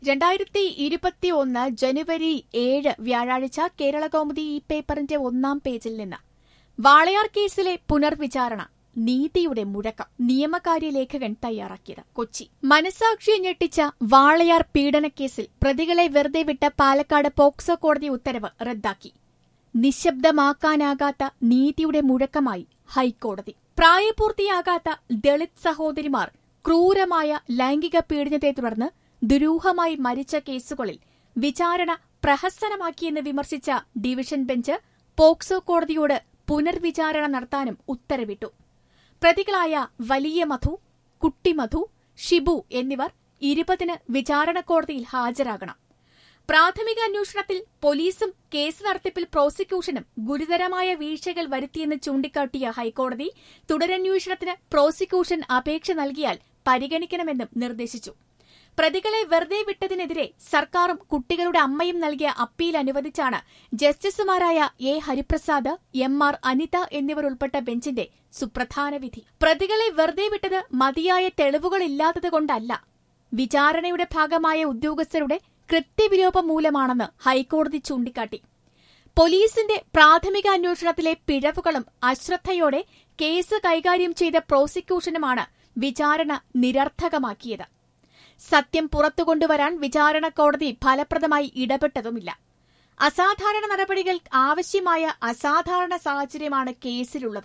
രണ്ടായിരത്തി ഇരുപത്തിയൊന്ന് ജനുവരി ഏഴ് വ്യാഴാഴ്ച കേരളകൗമുദി ഈ പേപ്പറിന്റെ ഒന്നാം പേജിൽ നിന്ന് വാളയാർ കേസിലെ പുനർവിചാരണ നീതിയുടെ മുഴക്കം നിയമകാര്യ ലേഖകൻ തയ്യാറാക്കിയത് കൊച്ചി മനസാക്ഷിയെ ഞെട്ടിച്ച വാളയാർ പീഡനക്കേസിൽ പ്രതികളെ വെറുതെ വിട്ട പാലക്കാട് പോക്സോ കോടതി ഉത്തരവ് റദ്ദാക്കി നിശബ്ദമാക്കാനാകാത്ത നീതിയുടെ മുഴക്കമായി ഹൈക്കോടതി പ്രായപൂർത്തിയാകാത്ത ദളിത് സഹോദരിമാർ ക്രൂരമായ ലൈംഗിക പീഡനത്തെ തുടർന്ന് ദുരൂഹമായി മരിച്ച കേസുകളിൽ വിചാരണ പ്രഹസനമാക്കിയെന്ന് വിമർശിച്ച ഡിവിഷൻ ബെഞ്ച് പോക്സോ കോടതിയോട് പുനർവിചാരണ നടത്താനും ഉത്തരവിട്ടു പ്രതികളായ വലിയ മധു കുട്ടി മധു ഷിബു എന്നിവർ ഇരുപതിന് വിചാരണ കോടതിയിൽ ഹാജരാകണം പ്രാഥമിക അന്വേഷണത്തിൽ പോലീസും കേസ് നടത്തിപ്പിൽ പ്രോസിക്യൂഷനും ഗുരുതരമായ വീഴ്ചകൾ വരുത്തിയെന്ന് ചൂണ്ടിക്കാട്ടിയ ഹൈക്കോടതി തുടരന്വേഷണത്തിന് പ്രോസിക്യൂഷൻ അപേക്ഷ നൽകിയാൽ പരിഗണിക്കണമെന്നും നിർദ്ദേശിച്ചു പ്രതികളെ വെറുതെ വിട്ടതിനെതിരെ സർക്കാരും കുട്ടികളുടെ അമ്മയും നൽകിയ അപ്പീൽ അനുവദിച്ചാണ് ജസ്റ്റിസുമാരായ A Hariprasad M R Anitha എന്നിവർ ഉൾപ്പെട്ട ബെഞ്ചിന്റെ സുപ്രധാന വിധി പ്രതികളെ വെറുതെ വിട്ടത് മതിയായ തെളിവുകളില്ലാത്തതുകൊണ്ടല്ല വിചാരണയുടെ ഭാഗമായ ഉദ്യോഗസ്ഥരുടെ കൃത്യവിലോപം മൂലമാണെന്ന് ഹൈക്കോടതി ചൂണ്ടിക്കാട്ടി പോലീസിന്റെ പ്രാഥമിക അന്വേഷണത്തിലെ പിഴവുകളും അശ്രദ്ധയോടെ കേസ് കൈകാര്യം ചെയ്ത പ്രോസിക്യൂഷനുമാണ് വിചാരണ നിരർത്ഥകമാക്കിയത് സത്യം പുറത്തുകൊണ്ടുവരാൻ വിചാരണ കോടതി ഫലപ്രദമായി ഇടപെട്ടതുമില്ല അസാധാരണ നടപടികൾ ആവശ്യമായ അസാധാരണ സാഹചര്യമാണ് കേസിലുള്ളത്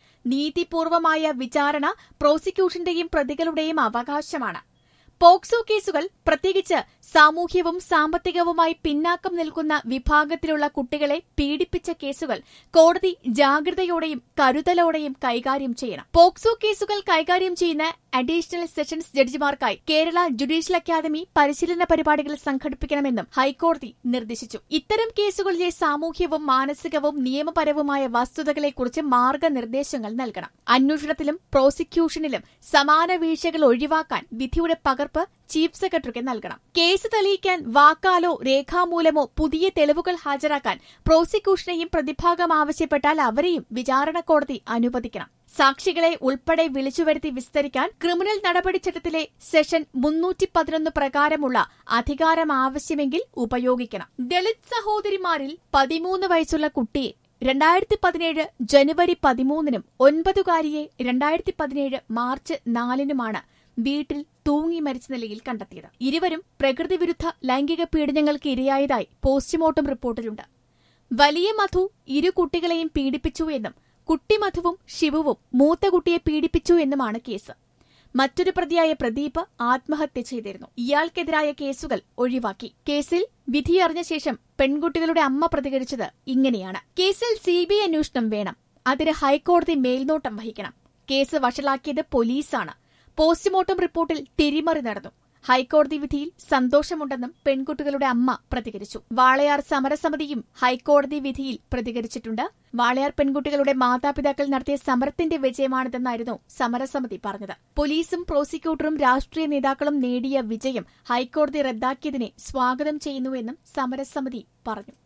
നീതിപൂർവമായ വിചാരണ പ്രോസിക്യൂഷന്റെയും പ്രതികളുടെയും അവകാശമാണ് പോക്സോ കേസുകൾ പ്രത്യേകിച്ച് സാമൂഹ്യവും സാമ്പത്തികവുമായി പിന്നാക്കം നിൽക്കുന്ന വിഭാഗത്തിലുള്ള കുട്ടികളെ പീഡിപ്പിച്ച കേസുകൾ കോടതി ജാഗ്രതയോടെയും കരുതലോടെയും കൈകാര്യം ചെയ്യണം പോക്സോ കേസുകൾ കൈകാര്യം ചെയ്യുന്ന അഡീഷണൽ സെഷൻസ് ജഡ്ജിമാർക്കായി കേരള ജുഡീഷ്യൽ അക്കാദമി പരിശീലന പരിപാടികൾ സംഘടിപ്പിക്കണമെന്നും ഹൈക്കോടതി നിർദ്ദേശിച്ചു ഇത്തരം കേസുകളിലെ സാമൂഹ്യവും മാനസികവും നിയമപരവുമായ വസ്തുതകളെക്കുറിച്ച് മാർഗനിർദ്ദേശങ്ങൾ നൽകണം അന്വേഷണത്തിലും പ്രോസിക്യൂഷനിലും സമാന വീഴ്ചകൾ ഒഴിവാക്കാൻ വിധിയുടെ പകർപ്പ് ചീഫ് സെക്രട്ടറിക്ക് നൽകണം കേസ് തെളിയിക്കാൻ വാക്കാലോ രേഖാമൂലമോ പുതിയ തെളിവുകൾ ഹാജരാക്കാൻ പ്രോസിക്യൂഷനെയും പ്രതിഭാഗം ആവശ്യപ്പെട്ടാൽ അവരെയും വിചാരണ കോടതി അനുവദിക്കണം സാക്ഷികളെ ഉൾപ്പെടെ വിളിച്ചുവരുത്തി വിസ്തരിക്കാൻ ക്രിമിനൽ നടപടിച്ചട്ടത്തിലെ സെഷൻ മുന്നൂറ്റി പതിനൊന്ന് പ്രകാരമുള്ള അധികാരം ആവശ്യമെങ്കിൽ ഉപയോഗിക്കണം ദളിത് സഹോദരിമാരിൽ പതിമൂന്ന് വയസ്സുള്ള കുട്ടിയെ രണ്ടായിരത്തി പതിനേഴ് ജനുവരി പതിമൂന്നിനും ഒൻപതുകാരിയെ രണ്ടായിരത്തി പതിനേഴ് മാർച്ച് നാലിനുമാണ് വീട്ടിൽ തൂങ്ങി മരിച്ച നിലയിൽ കണ്ടെത്തിയത് ഇരുവരും പ്രകൃതിവിരുദ്ധ ലൈംഗിക പീഡനങ്ങൾക്ക് ഇരയായതായി പോസ്റ്റ്മോർട്ടം റിപ്പോർട്ടിലുണ്ട് വലിയ മധു ഇരു കുട്ടികളെയും പീഡിപ്പിച്ചു എന്നും കുട്ടി മധുവും ശിവുവും മൂത്ത കുട്ടിയെ പീഡിപ്പിച്ചു എന്നുമാണ് കേസ് മറ്റൊരു പ്രതിയായ പ്രദീപ് ആത്മഹത്യ ചെയ്തിരുന്നു ഇയാൾക്കെതിരായ കേസുകൾ ഒഴിവാക്കി കേസിൽ വിധിയറിഞ്ഞ ശേഷം പെൺകുട്ടികളുടെ അമ്മ പ്രതികരിച്ചത് ഇങ്ങനെയാണ് കേസിൽ സിബിഐ അന്വേഷണം വേണം അതിന് ഹൈക്കോടതി മേൽനോട്ടം വഹിക്കണം കേസ് വഷളാക്കിയത് പോലീസാണ് പോസ്റ്റ്മോർട്ടം റിപ്പോർട്ടിൽ തിരിമറി നടന്നു ഹൈക്കോടതി വിധിയിൽ സന്തോഷമുണ്ടെന്നും പെൺകുട്ടികളുടെ അമ്മ പ്രതികരിച്ചു വാളയാർ സമരസമിതിയും ഹൈക്കോടതി വിധിയിൽ പ്രതികരിച്ചിട്ടുണ്ട് വാളയാർ പെൺകുട്ടികളുടെ മാതാപിതാക്കൾ നടത്തിയ സമരത്തിന്റെ വിജയമാണിതെന്നായിരുന്നു സമരസമിതി പറഞ്ഞത് പോലീസും പ്രോസിക്യൂട്ടറും രാഷ്ട്രീയ നേതാക്കളും നേടിയ വിജയം ഹൈക്കോടതി റദ്ദാക്കിയതിനെ സ്വാഗതം ചെയ്യുന്നുവെന്നും സമരസമിതി പറഞ്ഞു